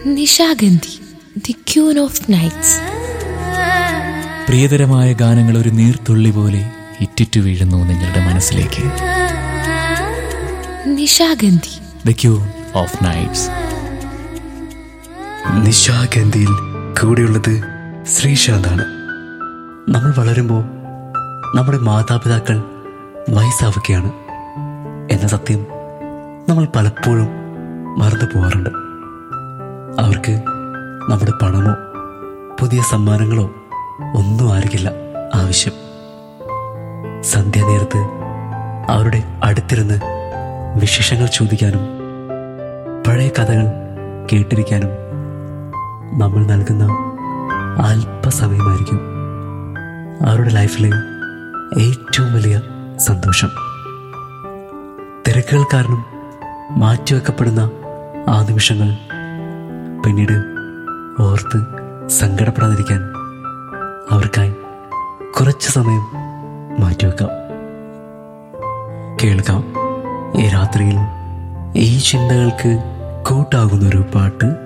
Nishagandhi the queen of nights പ്രിയതരമായ ഗാനങ്ങൾ ഒരു നീർത്തുള്ളി പോലെ ഇറ്റിറ്റു വീഴുന്നു നിങ്ങളുടെ മനസ്സിലേക്ക് Nishagandhi the queen of nights നിശാഗന്ധിയിൽ കൂടെയുള്ളത് ശ്രീശാന്താണ് നമ്മൾ വളരുമ്പോൾ നമ്മുടെ മാതാപിതാക്കൾ വയസ്സാവുകയാണ് എന്ന സത്യം നമ്മൾ പലപ്പോഴും മറന്നു പോകാറുണ്ട് അവർക്ക് നമ്മുടെ പണമോ പുതിയ സമ്മാനങ്ങളോ ഒന്നും ആയിരിക്കില്ല ആവശ്യം സന്ധ്യാനേരത്ത് അവരുടെ അടുത്തിരുന്ന് വിശേഷങ്ങൾ ചോദിക്കാനും പഴയ കഥകൾ കേട്ടിരിക്കാനും നമ്മൾ നൽകുന്ന അല്പസമയമായിരിക്കും അവരുടെ ലൈഫിലെ ഏറ്റവും വലിയ സന്തോഷം തിരക്കുകൾ കാരണം മാറ്റിവെക്കപ്പെടുന്ന ആ നിമിഷങ്ങൾ പിന്നീട് ഓർത്ത് സങ്കടപ്പെടാതിരിക്കാൻ അവർക്കായി കുറച്ച് സമയം മാറ്റിവെക്കാം കേൾക്കാം ഈ രാത്രിയിൽ ഈ ചിന്തകൾക്ക് കൂട്ടാകുന്ന ഒരു പാട്ട്